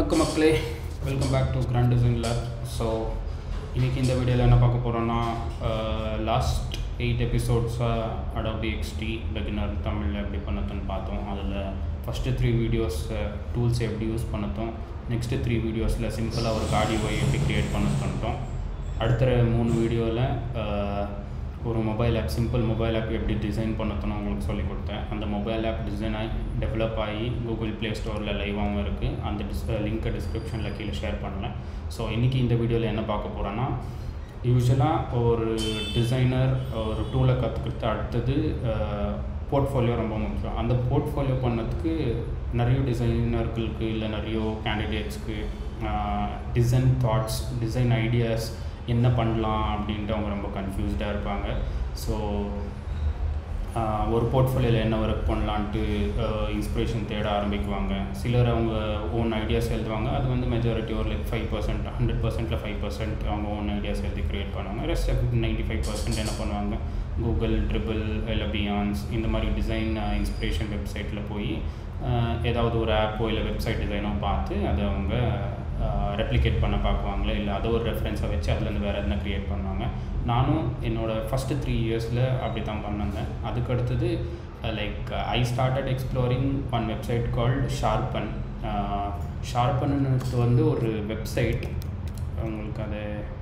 வணக்கம் மக்களே welcome back to Grand Design Lab so இன்றைக்கி இந்த வீடியோவில் என்ன பார்க்க போகிறோன்னா லாஸ்ட் எயிட் எபிசோட்ஸாக அடாபி எக்ஸ்டி பெகினர் தமிழில் எப்படி பண்ணதுன்னு பார்த்தோம் அதில் ஃபஸ்ட்டு த்ரீ வீடியோஸ் டூல்ஸ் எப்படி யூஸ் பண்ணத்தோம் நெக்ஸ்ட்டு த்ரீ வீடியோஸில் சிம்பிளாக ஒரு கார்டியோவை எப்படி க்ரியேட் பண்ண பண்ணிட்டோம் அடுத்த மூணு வீடியோவில் ஒரு mobile app simple mobile app எப்படி டிசைன் பண்ணத்தணும் உங்களுக்கு சொல்லிக் கொடுத்தேன் அந்த மொபைல் ஆப் டிசைன் ஆகி டெவலப் ஆகி கூகுள் ப்ளே ஸ்டோரில் லைவாகவும் இருக்குது அந்த டிஸ் லிங்க்கை டிஸ்கிரிப்ஷனில் கீழே ஷேர் பண்ணல ஸோ இன்றைக்கி இந்த வீடியோவில் என்ன பார்க்க போகிறோன்னா யூஸ்வலாக ஒரு டிசைனர் ஒரு டூலை கற்றுக்கிட்டு அடுத்தது போர்ட்ஃபோலியோ ரொம்ப முக்கியம் அந்த போர்ட்ஃபோலியோ பண்ணதுக்கு நிறைய டிசைனர்களுக்கு இல்லை நிறைய கேண்டிடேட்ஸ்க்கு டிசைன் தாட்ஸ் டிசைன் ஐடியாஸ் என்ன பண்ணலாம் அப்படின்ட்டு அவங்க ரொம்ப கன்ஃபியூஸ்டாக இருப்பாங்க ஸோ ஒரு போர்ட்ஃபோலியோவில் என்ன ஒர்க் பண்ணலான்ட்டு இன்ஸ்பிரேஷன் தேட ஆரம்பிக்குவாங்க சிலர் அவங்க ஓன் ஐடியாஸ் எழுதுவாங்க அது வந்து மெஜாரிட்டி ஒரு லைக் ஃபைவ் பர்சன்ட் ஹண்ட்ரட் பர்சன்ட்டில் ஃபைவ் பர்சன்ட் அவங்க ஓன் ஐடியாஸ் எழுதி க்ரியேட் பண்ணுவாங்க ரெஸ்ட் நைன்டி ஃபைவ் பர்சன்ட் என்ன பண்ணுவாங்க கூகுள் ட்ரிபிள் இல்லை பியான்ஸ் இந்த மாதிரி டிசைன் இன்ஸ்பிரேஷன் வெப்சைட்டில் போய் ஏதாவது ஒரு ஆப்போ இல்லை வெப்சைட் டிசைனோ பார்த்து அதை அவங்க ரெப்ளிகேட் பண்ண பார்க்குவாங்களே இல்லை அதை ஒரு ரெஃபரன்ஸை வச்சு அதுலேருந்து வேறு எதுனா க்ரியேட் பண்ணுவாங்க நானும் என்னோடய ஃபஸ்ட்டு த்ரீ இயர்ஸில் அப்படி தான் பண்ணிருந்தேன் அதுக்கு அடுத்தது like I started exploring one website called Sharpen ஷார்பன்னு வந்து ஒரு வெப்சைட் உங்களுக்கு அதை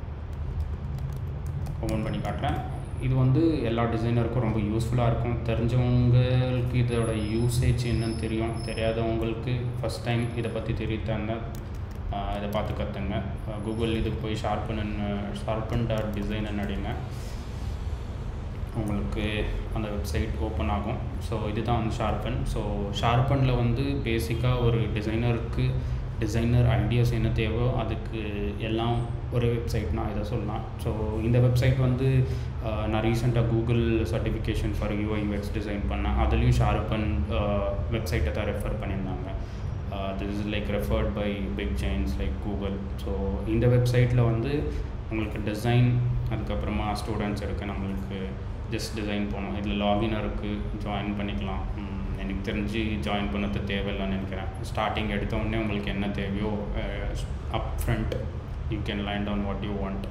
ஓப்பன் பண்ணி காட்டுறேன் இது வந்து எல்லா டிசைனருக்கும் ரொம்ப யூஸ்ஃபுல்லாக இருக்கும் தெரிஞ்சவங்களுக்கு இதோட யூசேஜ் என்னன்னு தெரியும் தெரியாதவங்களுக்கு ஃபஸ்ட் டைம் இதை பற்றி தெரிவித்தாங்க இதை பார்த்து கற்றுங்க கூகுள் இதுக்கு போய் ஷார்பன் ஷார்பன் டாட் டிசைன் அடிங்க உங்களுக்கு அந்த வெப்சைட் ஓப்பன் ஆகும் ஸோ இதுதான் வந்து ஷார்பன் ஸோ ஷார்பனில் வந்து பேசிக்காக ஒரு டிசைனருக்கு டிசைனர் ஐடியாஸ் என்ன தேவோ அதுக்கு எல்லாம் ஒரே வெப்சைட்னா இதை சொல்லலாம் ஸோ இந்த வெப்சைட் வந்து நான் ரீசெண்டாக Google certification for UI UX design பண்ணேன் அதுலேயும் ஷார்பன் வெப்சைட்டை தான் ரெஃபர் பண்ணியிருந்தாங்க this is like referred by big giants like Google so இந்த வெப்சைட்டில் வந்து உங்களுக்கு டிசைன் அதுக்கப்புறமா ஸ்டூடெண்ட்ஸ் இருக்குது நம்மளுக்கு ஜஸ்ட் டிசைன் போகணும் இதில் லாகின் இருக்குது ஜாயின் பண்ணிக்கலாம் எனக்கு தெரிஞ்சு ஜாயின் பண்ணது தேவையில்லைன்னு நினைக்கிறேன் ஸ்டார்டிங் எடுத்த உடனே உங்களுக்கு என்ன தேவையோ up front you can line down what you want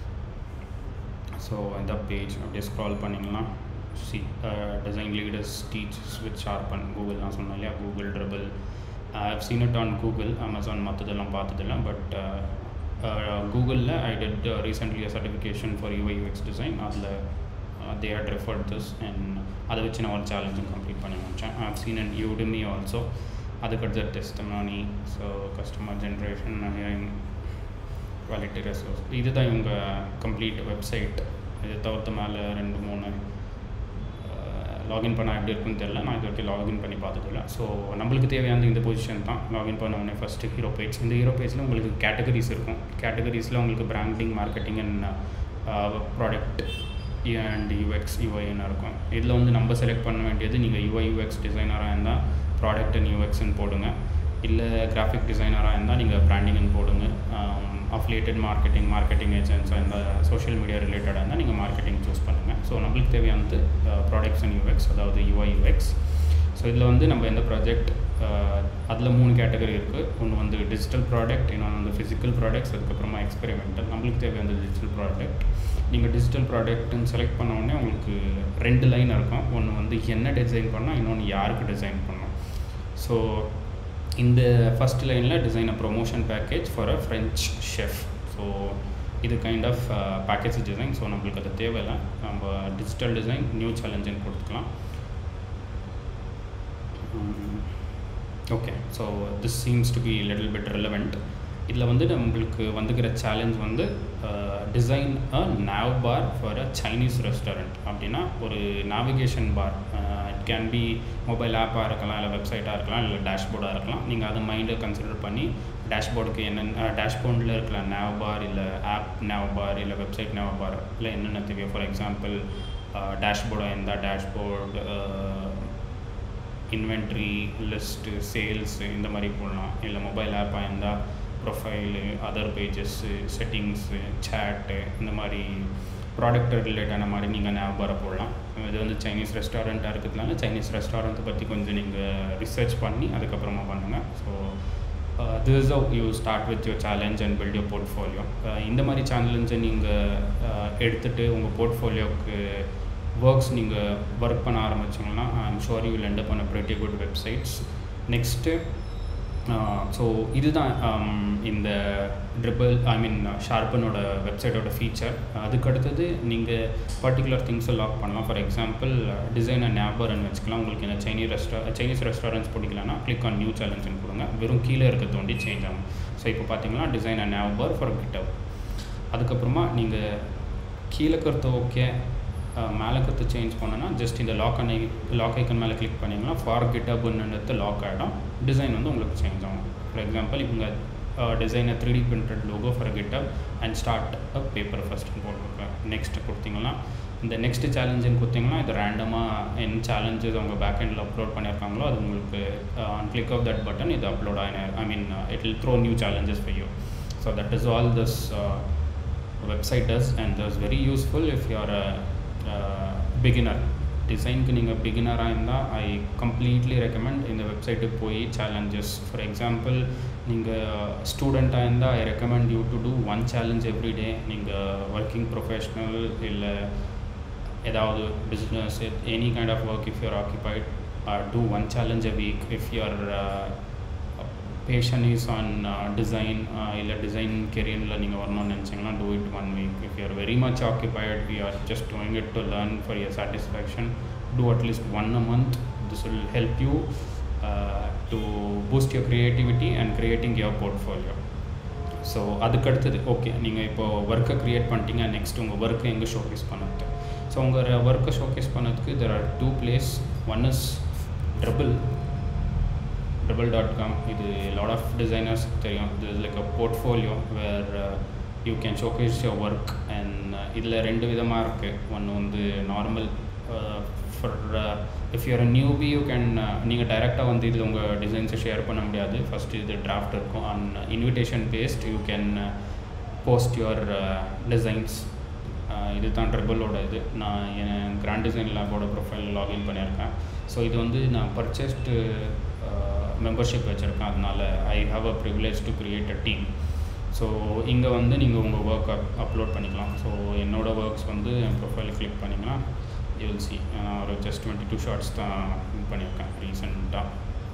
so இந்த பேஜ் அப்படியே ஸ்க்ரால் பண்ணிங்கன்னா see design leaders teachers with Sharpen Google நான் சொன்னேன் இல்லையா Google triple I have seen it on Google Amazon மற்றதெல்லாம் பார்த்ததில்ல பட் கூகுளில் I did recently certification for UI UX design அதில் they had referred this and அதை வச்சு நான் ஒரு சேலஞ்சும் கம்ப்ளீட் பண்ணி முடித்தேன் I have seen and Udemy also அதுக்கடுத்த testimony so customer generation quality resource இதுதான் இவங்க கம்ப்ளீட் வெப்சைட் இது தவிர்த்த மேலே ரெண்டு மூணு லாகின் பண்ணால் எப்படி இருக்குன்னு தெரில நான் இது வரைக்கும் லாகின் பண்ணி பார்த்ததில்ல ஸோ நம்மளுக்கு தேவையான இந்த பொசிஷன் தான் லாகின் பண்ண உடனே ஃபஸ்ட்டு ஹீரோ பேஜ் இந்த ஹீரோ பேஜில் உங்களுக்கு கேட்டகரிஸ் இருக்கும் கேட்டகரிஸில் உங்களுக்கு branding marketing and product and UX யூஐன்னு இருக்கும் இதில் வந்து நம்ம செலக்ட் பண்ண வேண்டியது நீங்கள் யூஐ யூஎக்ஸ் டிசைனராக இருந்தால் ப்ராடக்ட் அண்ட் யூஎக்ஸ்ன்னு போடுங்க இல்லை கிராஃபிக் டிசைனராக இருந்தால் நீங்கள் பிராண்டிங்னு போடுங்க அஃப்லியேட்டட் மார்க்கெட்டிங் மார்க்கெட்டிங் ஏஜென்ட்ஸாக இருந்தால் சோஷியல் மீடியா ரிலேட்டடாக இருந்தால் நீங்கள் மார்க்கெட்டிங் சூஸ் பண்ணுங்கள் ஸோ நம்மளுக்கு தேவையானது ப்ராடக்ட்ஸ் அண்ட் யூஎக்ஸ் அதாவது யூஐ யூஎக்ஸ் ஸோ இதில் வந்து நம்ம எந்த ப்ராஜெக்ட் அதில் மூணு கேட்டகரி இருக்குது ஒன்று வந்து டிஜிட்டல் ப்ராடக்ட் இன்னொன்று வந்து ஃபிசிக்கல் ப்ராடக்ட்ஸ் அதுக்கப்புறமா எக்ஸ்பெரிமெண்டல் நம்மளுக்கு தேவையான டிஜிட்டல் ப்ராடக்ட் நீங்கள் டிஜிட்டல் ப்ராடக்ட்னு செலக்ட் பண்ண உடனே உங்களுக்கு ரெண்டு லைன் இருக்கும் ஒன்று வந்து என்ன டிசைன் பண்ணால் இன்னொன்று யாருக்கு டிசைன் பண்ணணும் ஸோ இந்த ஃபஸ்ட் லைனில் design a promotion package for a French chef so இது kind of package design so நம்மளுக்கு அது தேவையில்லை நம்ம டிஜிட்டல் டிசைன் நியூ சேலஞ்சுன்னு கொடுத்துக்கலாம் okay so this seems to be little bit relevant இதில் வந்து நம்மளுக்கு வந்துக்கிற சேலஞ்ச் வந்து design a nav bar for a Chinese restaurant அப்படின்னா ஒரு navigation bar it can be mobile ஆப்பாக இருக்கலாம் இல்லை வெப்சைட்டாக இருக்கலாம் இல்லை டேஷ்போர்டாக இருக்கலாம் நீங்கள் அதை மைண்டை கன்சிடர் பண்ணி டேஷ்போர்டுக்கு என்னென்ன டேஷ்போர்டில் இருக்கிற நேவ் பார் இல்லை ஆப் நேவ் பார் இல்லை வெப்சைட் நேவ் பார் இல்லை என்னென்ன தேவையோ ஃபார் எக்ஸாம்பிள் டேஷ்போர்டாக இருந்தால் டேஷ்போர்டு இன்வென்ட்ரி லிஸ்ட்டு சேல்ஸு இந்த மாதிரி போடலாம் இல்லை மொபைல் ஆப்பாக இருந்தால் profile other pages settings chat இந்த மாதிரி ப்ராடக்ட் ரிலேட்டான மாதிரி நீங்கள் ஞாபகம் போடலாம் இது வந்து சைனீஸ் ரெஸ்டாரண்ட்டாக இருக்கிறதுனால சைனீஸ் ரெஸ்டாரண்ட்டை பற்றி கொஞ்சம் நீங்கள் ரிசர்ச் பண்ணி அதுக்கப்புறமா பண்ணுங்கள் so this is how you start with your challenge and build your portfolio uh, இந்த மாதிரி சேலஞ்சை நீங்கள் எடுத்துகிட்டு உங்கள் போர்ட்ஃபோலியோக்கு ஒர்க்ஸ் நீங்கள் ஒர்க் பண்ண ஆரம்பிச்சிங்கன்னா I'm sure you will end up on a pretty good websites next so இதுதான் um, இந்த ட்ரிபிள் ஐ மீன் ஷார்பனோட வெப்சைட்டோட ஃபீச்சர் அதுக்கு அடுத்தது நீங்கள் பர்டிகுலர் திங்ஸை லாக் பண்ணலாம் ஃபார் எக்ஸாம்பிள் டிசைன் அண்ட் நேபர்னு வச்சுக்கலாம் உங்களுக்கு இந்த சைனீஸ் ரெஸ்டா சைனீஸ் ரெஸ்டாரண்ட்ஸ் பிடிக்கலன்னா கிளிக் ஆன் நியூ சேலஞ்சுன்னு கொடுங்க வெறும் கீழே இருக்க தோண்டி சேஞ்ச் ஆகும் ஸோ இப்போ பார்த்தீங்கன்னா design and neighbour for Kitup அதுக்கப்புறமா நீங்கள் கீழே கருத்து ஓகே மேலே கருத்து சேஞ்ச் பண்ணோன்னா ஜஸ்ட் இந்த லாக் அனை லாக் ஐக்கன் மேலே கிளிக் பண்ணிங்கன்னா ஃபார் கிட்டப்ன்றது லாக் ஆகிடும் டிசைன் வந்து உங்களுக்கு சேஞ்ச் ஆகும் ஃபார் எக்ஸாம்பிள் இவங்க டிசைனை three D printed logo for Kitup and start a paper ஃபஸ்ட்னு போட்டிருக்கேன் நெக்ஸ்ட் கொடுத்தீங்கன்னா இந்த நெக்ஸ்ட் சேலஞ்சுன்னு கொடுத்தீங்கன்னா இது ரேண்டமாக என்ன சேலஞ்சஸ் அவங்க பேக் எண்டில் அப்லோட் பண்ணியிருக்காங்களோ அது உங்களுக்கு on click of that button இது அப்லோட் ஆகின I mean it will throw new challenges for you so that is all this website does and that's very useful if you are a uh, beginner டிசைனுக்கு நீங்கள் பிகினராக இருந்தால் I completely recommend இந்த வெப்சைட்டுக்கு போய் challenges for example நீங்கள் ஸ்டூடெண்ட்டாக இருந்தால் I recommend you to do one challenge every day நீங்கள் ஒர்க்கிங் ப்ரொஃபஷ்னல் இல்லை ஏதாவது business any kind of work if you're occupied do one challenge a week if your passion is on design இல்லை design கெரியரில் நீங்கள் வரணும்னு நினச்சிங்கன்னா do it one week if you're very much occupied we are just doing it to learn for your satisfaction do at least one a month this will help you to boost your creativity and creating your portfolio so அதுக்கு அடுத்தது okay நீங்கள் இப்போது ஒர்க்கை create பண்ணிட்டீங்க next உங்கள் ஒர்க்கை எங்கே showcase பண்ணுறது ஸோ உங்கள் ஒர்க்கை ஷோகேஸ் பண்ணதுக்கு there are two place one is Dribbble Dribbble dot com இது லாட் ஆஃப் டிசைனர்ஸ் தெரியும் இது is like a portfolio where you can showcase your work and இதில் ரெண்டு விதமாக இருக்குது ஒன்று வந்து normal for if you're newbie you can நீங்கள் டைரெக்டாக வந்து இதில் உங்கள் டிசைன்ஸை ஷேர் பண்ண முடியாது ஃபஸ்ட்டு இது டிராஃப்ட் இருக்கும் and invitation based you can post your designs இது தான் ட்ரிபிளோட இது நான் என் கிராண்ட் டிசைன் லேபோட ப்ரொஃபைல் லாகின் பண்ணியிருக்கேன் ஸோ இது வந்து நான் பர்ச்சேஸ்டு மெம்பர்ஷிப் வச்சுருக்கேன் அதனால் I have a privilege to create a team so இங்கே வந்து நீங்கள் உங்கள் ஒர்க் அப் அப்லோட் பண்ணிக்கலாம் ஸோ என்னோடய ஒர்க்ஸ் வந்து என் ப்ரொஃபைல் கிளிக் பண்ணிங்கன்னா யூ வில் சி நான் ஒரு ஜஸ்ட் டுவெண்ட்டி டூ ஷார்ட்ஸ் தான் இது பண்ணியிருக்கேன் ரீசெண்டாக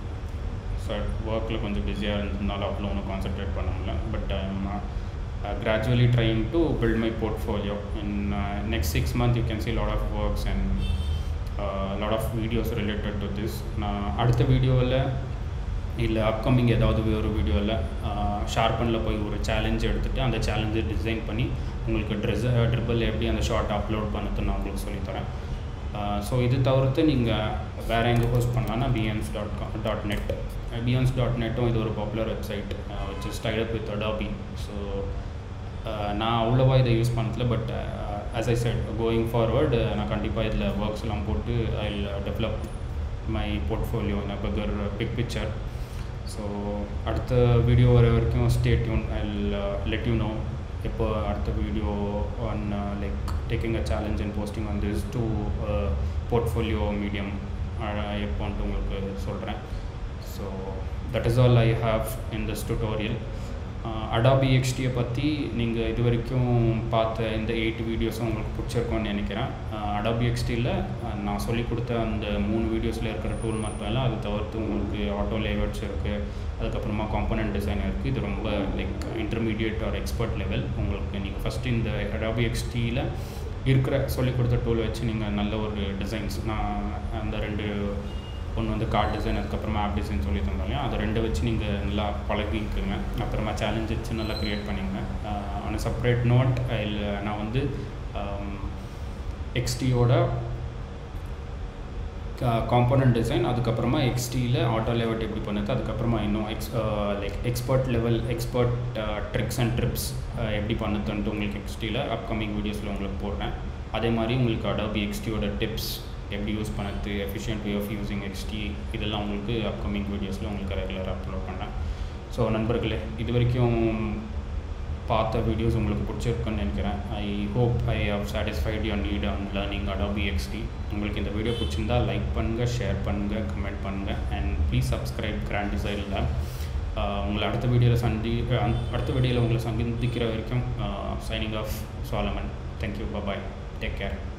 ஸோ ஒர்க்கில் கொஞ்சம் பிஸியாக இருந்ததுனால அவ்வளோ ஒன்றும் கான்சென்ட்ரேட் பண்ண முடியல but gradually trying to build my portfolio in uh, next six months you can see a lot of works and a uh, lot of videos related to this நான் அடுத்த வீடியோவில் இல்லை அப்கமிங் ஏதாவது ஒரு வீடியோவில் ஷார்பனில் போய் ஒரு சேலஞ்ச் எடுத்துகிட்டு அந்த சேலஞ்சை டிசைன் பண்ணி உங்களுக்கு ட்ரெஸ் ட்ரிபிள் எப்படி அந்த ஷார்ட் அப்லோட் பண்ணது நான் உங்களுக்கு சொல்லித்தரேன் ஸோ இது தவிர்த்து நீங்கள் வேறு எங்கே போஸ்ட் பண்ணலாம்னா Behance dot com dot net Behance dot நெட்டும் இது ஒரு popular website which is tied up with Adobe so நான் அவ்வளோவா இதை யூஸ் பண்ணதில்ல but as I said going forward நான் கண்டிப்பாக இதில் ஒர்க்ஸ் எல்லாம் போட்டு I develop my portfolio in a bigger big picture so அடுத்த வீடியோ வர வரைக்கும் stay tune I let you know எப்போ அடுத்த video on like taking a challenge and posting on this two portfolio medium எப்போன்ட்டு உங்களுக்கு சொல்கிறேன் so that is all I have in this tutorial Adobe எக்ஸ்டியை பற்றி நீங்கள் இது வரைக்கும் பார்த்த இந்த எயிட் வீடியோஸும் உங்களுக்கு பிடிச்சிருக்கோன்னு நினைக்கிறேன் அடாபி எக்ஸ்டியில் நான் சொல்லி கொடுத்த அந்த மூணு வீடியோஸில் இருக்கிற டூல் மட்டும் இல்லை அது தவிர்த்து உங்களுக்கு ஆட்டோ லேவர்ட்ஸ் இருக்குது அதுக்கப்புறமா காம்பனண்ட் டிசைன் இருக்குது இது ரொம்ப like intermediate or expert level உங்களுக்கு நீங்கள் ஃபஸ்ட்டு இந்த அடாபி எக்ஸ்டியில் இருக்கிற சொல்லி கொடுத்த டூல் வச்சு நீங்கள் நல்ல ஒரு டிசைன்ஸ் நான் அந்த ரெண்டு ஒன்று வந்து கார்ட் டிசைன் அதுக்கப்புறமா ஆப் டிசைன் சொல்லி தந்தோம் இல்லையா அதை ரெண்டு வச்சு நீங்கள் நல்லா பழகிக்குங்க அப்புறமா சேலஞ்ச் வச்சு நல்லா க்ரியேட் பண்ணிங்க ஆன் செப்பரேட் நோட் இல்லை நான் வந்து எக்ஸ்டியோட காம்பனண்ட் டிசைன் அதுக்கப்புறமா எக்ஸ்டியில் ஆட்டோ லெவட் எப்படி பண்ணுது அதுக்கப்புறமா இன்னும் எக்ஸ் like expert level expert tricks and trips எப்படி பண்ணுதுன்ட்டு உங்களுக்கு எக்ஸ்டியில் அப்கமிங் வீடியோஸில் உங்களுக்கு போடுறேன் அதே மாதிரி உங்களுக்கு அடாபி எக்ஸ்டியோட டிப்ஸ் எப்படி யூஸ் பண்ணது efficient way of using XD இதெல்லாம் உங்களுக்கு அப்கமிங் வீடியோஸில் உங்களுக்கு ரெகுலராக அப்லோட் பண்ணேன் ஸோ நண்பர்களே இது வரைக்கும் பார்த்த வீடியோஸ் உங்களுக்கு பிடிச்சிருக்குன்னு நினைக்கிறேன் I hope I have satisfied your need on learning Adobe XD உங்களுக்கு இந்த வீடியோ பிடிச்சிருந்தா லைக் பண்ணுங்கள் ஷேர் பண்ணுங்கள் கமெண்ட் பண்ணுங்கள் அண்ட் ப்ளீஸ் சப்ஸ்கிரைப் கிராண்ட் டிசைனில் உங்களை அடுத்த வீடியோவில் சந்தி அஹ் அடுத்த வீடியோவில் உங்களை சந்திக்கிற வரைக்கும் signing off Solomon thank you bye bye take care